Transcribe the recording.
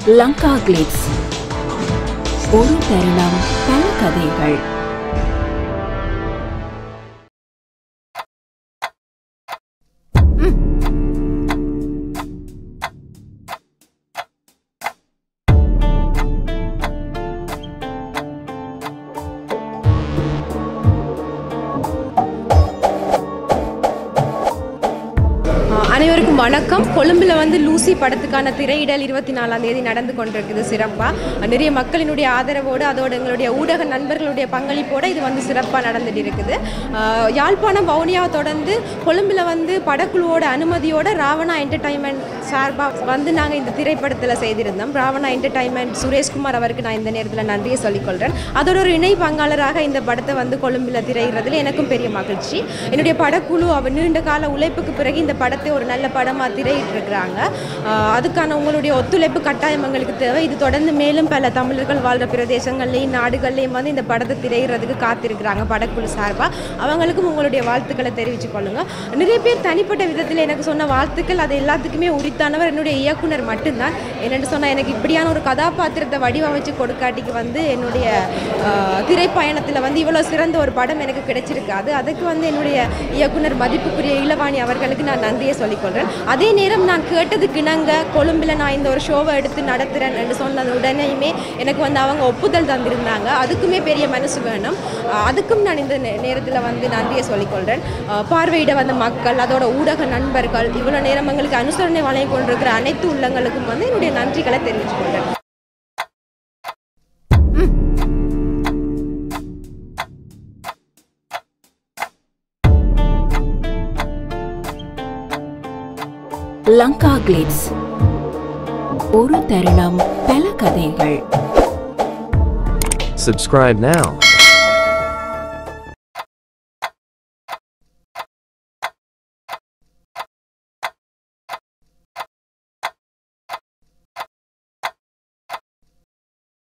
Lanka clips ஒரு தருணம் பல கதைகள் ஆஹ் அனைவருக்கும் வணக்கம் கொழும்புல வந்து லூசி படத்துக்கான திரையிடல் இருபத்தி நாலாம் தேதி நடந்து கொண்டிருக்குது சிறப்பாக நிறைய மக்களினுடைய ஆதரவோடு அதோட எங்களுடைய ஊடக நண்பர்களுடைய பங்களிப்போடு இது வந்து சிறப்பாக நடந்துட்டு இருக்குது ஆஹ் யாழ்ப்பாணம் வவுனியாவை தொடர்ந்து கொழும்புல வந்து படக்குழுவோட அனுமதியோட ராவணா என்டர்டைன்மெண்ட் சார்பாக வந்து நாங்கள் இந்த திரைப்படத்தில் செய்திருந்தோம் ராவணா என்டர்டைன்மெண்ட் சுரேஷ்குமார் அவருக்கு நான் இந்த நேரத்தில் நன்றியை சொல்லிக்கொள்கிறேன் அதோட ஒரு இணை பங்காளராக இந்த படத்தை வந்து கொழும்புல திரையிடுறதுல எனக்கும் பெரிய மகிழ்ச்சி என்னுடைய படக்குழு அவர் நீண்ட கால உழைப்புக்கு பிறகு இந்த படத்தை ஒரு நல்ல படமாக திரையிட்டிருக்கிறாங்க ஆஹ் அதுக்கான உங்களுடைய ஒத்துழைப்பு கட்டாயம் எங்களுக்கு தேவை இது தொடர்ந்து மேலும் பல தமிழர்கள் வாழ்கிற பிரதேசங்கள்லையும் நாடுகள்லையும் வந்து இந்த படத்தை திரையிடுறதுக்கு காத்திருக்கிறாங்க படக்குழு சார்பாக அவங்களுக்கும் உங்களுடைய வாழ்த்துக்களை தெரிவித்துக் கொள்ளுங்க நிறைய பேர் தனிப்பட்ட விதத்தில் எனக்கு சொன்ன வாழ்த்துக்கள் அது எல்லாத்துக்குமே உரித்தானவர் என்னுடைய இயக்குனர் மட்டும்தான் என்னென்னு சொன்னால் எனக்கு இப்படியான ஒரு கதாபாத்திரத்தை வடிவமைச்சு கொடுக்காட்டிக்கு வந்து என்னுடைய ஆஹ், திரைப்பயணத்தில் வந்து இவ்வளோ சிறந்த ஒரு படம் எனக்கு கிடைச்சிருக்காது அதுக்கு வந்து என்னுடைய இயக்குனர் மதிப்புக்குரிய இளவாணி அவர்களுக்கு நான் நன்றியை சொல்லிக்கொள்கிறேன் அதே நேரம் நான் கேட்டதுக்கு இணங்க கொழும்பில் நான் இந்த ஒரு ஷோவை எடுத்து நடத்துகிறேன் என்று சொன்னது உடனேயுமே எனக்கு வந்து அவங்க ஒப்புதல் தந்திருந்தாங்க அதுக்குமே பெரிய மனசு வேணும் ஆஹ், அதுக்கும் நான் இந்த நேரத்தில் வந்து நன்றியை சொல்லிக்கொள்கிறேன் ஆஹ், பார்வையிட வந்த மக்கள் அதோட ஊடக நண்பர்கள் இவ்வளோ நேரம் எங்களுக்கு அனுசரணை வழங்கி கொண்டிருக்கிற அனைத்து உள்ளங்களுக்கும் வந்து என்னுடைய நன்றிகளை தெரிவித்துக் கொள்கிறேன் லங்கா கிளிப்ஸ் ஒரு தருணம் பல கதைகள் Subscribe now.